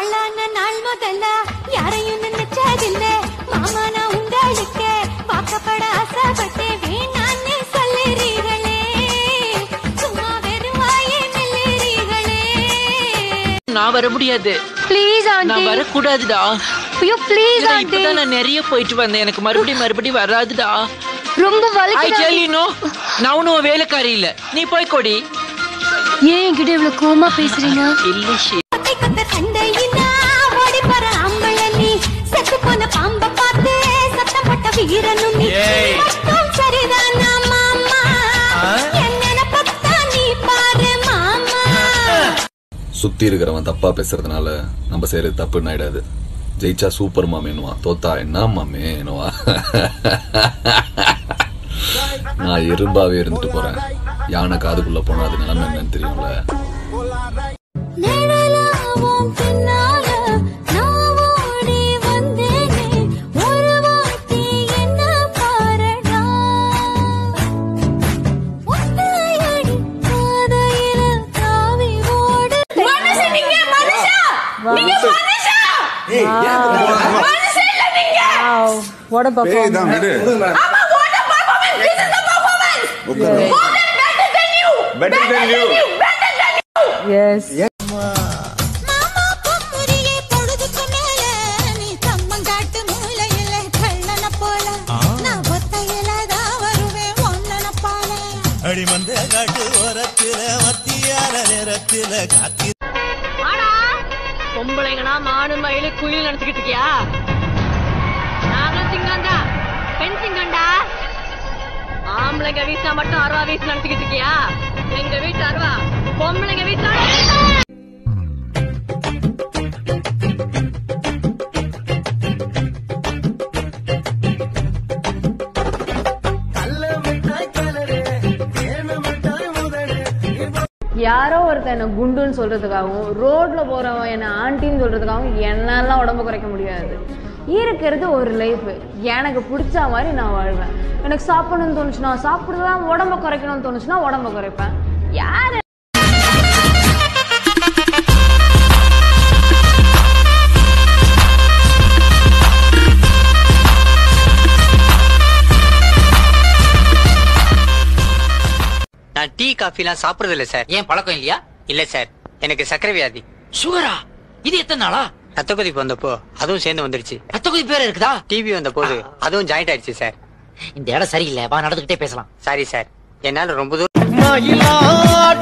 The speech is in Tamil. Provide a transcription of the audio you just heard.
ஆளான நாள் முதல்ல யாரையும் நினைச்சதில்ல மாமா நான் உங்களுக்கு வாக்கப்பட ஆசைப்பட்டேன் வேணான்னு சொல்லுறீங்களே சும்மா வெறும் வாயே மெல்லுறீங்களே நான் வர முடியாது ப்ளீஸ் நான் ஆண்டி வரக்கூடாதுடா ஐயோ ப்ளீஸ் இல்ல, ஆண்டி இப்பதான் நான் நிறைய போயிட்டு வந்தேன் எனக்கு மறுபடியும் மறுபடியும் வராதுடா ரொம்ப ஐ வலிக்குது டெல் யூ நோ நான் ஒன்னும் உன் வேலைக்காரி இல்ல நீ போய் கொடி ஏன் என்கிட்ட இவ்வளவு கோமா பேசுறீங்க இல்ல ஷி கொத்தை கொத்த சண்டையினா ஓடி போற ஆம்பள நீ செத்து போன பாம்ப பார்த்து சத்தம் போட்ட வீரனும் நீ மட்டும் சரிதானா மாமா என்ன பத்தா நீ பாரு மாமா சுத்தி இருக்கிறவன் தப்பா பேசுறதுனால நம்ம செய்யறது தப்புன்னு ஆயிடாது ஜெயிச்சா சூப்பர் மாமேனுவான் தோத்தா என்ன மாமேனுவா நான் எறும்பாவே இருந்துட்டு போறேன் யானை காதுக்குள்ள போனா அது நிலைமை என்னன்னு தெரியும்ல நிழலாவும் பின்னால நான் ஓடி வந்தேனே ஒரு வாட்டி என்ன பாரடா ஒத்தையடி பாதையில தாவி ஓடு மனுஷன் நீங்க மனுஷா நீங்க மனுஷா மனுஷன் இல்ல நீங்க பேய் தான் விடு ஆமா what a performance this is the performance உட்காரு. better than you Better than you. better than you மாமா பொம்முரியே பொழுதுக்கு மேல நீ கம்மங்காட்டு மூலையில கள்ளன போல நான் ஒத்தையில தான் வருவேன் ஒன்னன போல அடிமந்த காட்டு ஓரத்தில மத்தியான நேரத்தில காத்தி ஆடா பொம்பளைங்கனா மானு மயிலு குயில் நினைச்சுக்கிட்டு இருக்கியா நாங்களும் சிங்கம்டா பெண் சிங்கம்டா ஆம்பளைங்க வீசினா மட்டும் அருவா வீசி நினைச்சுக்கிட்டு இருக்கியா எங்க வீட்டு அருவா பொம்பளைங்க வீசினா யாரோ ஒருத்தன் என்ன குண்டுன்னு சொல்றதுக்காகவும் ரோட்ல போறவன் என்ன ஆண்டின்னு சொல்றதுக்காகவும் என்னெல்லாம் உடம்பு குறைக்க முடியாது இருக்கிறது ஒரு லைஃப் எனக்கு பிடிச்ச மாதிரி நான் வாழ்வேன் எனக்கு சாப்பிடணும்னு தோணுச்சுன்னா சாப்பிடுவேன் உடம்ப குறைக்கணும்னு தோணுச்சுன்னா உடம்ப குறைப்பேன் யாரு நான் டீ காஃபிலாம் சாப்பிடுறது இல்ல சார் ஏன் பழக்கம் இல்லையா இல்ல சார் எனக்கு சர்க்கரை வியாதி சுகரா இது எத்தனை நாளா ரத்த கொதிப்பு வந்தப்போ அதுவும் சேர்ந்து வந்துருச்சு ரத்த கொதிப்பு வேற இருக்குதா டிவி வந்த போது அதுவும் ஜாயிண்ட் ஆயிடுச்சு சார் இந்த இடம் சரியில்லை வா நடந்துகிட்டே பேசலாம் சாரி சார் என்னால ரொம்ப தூரம் மயிலாட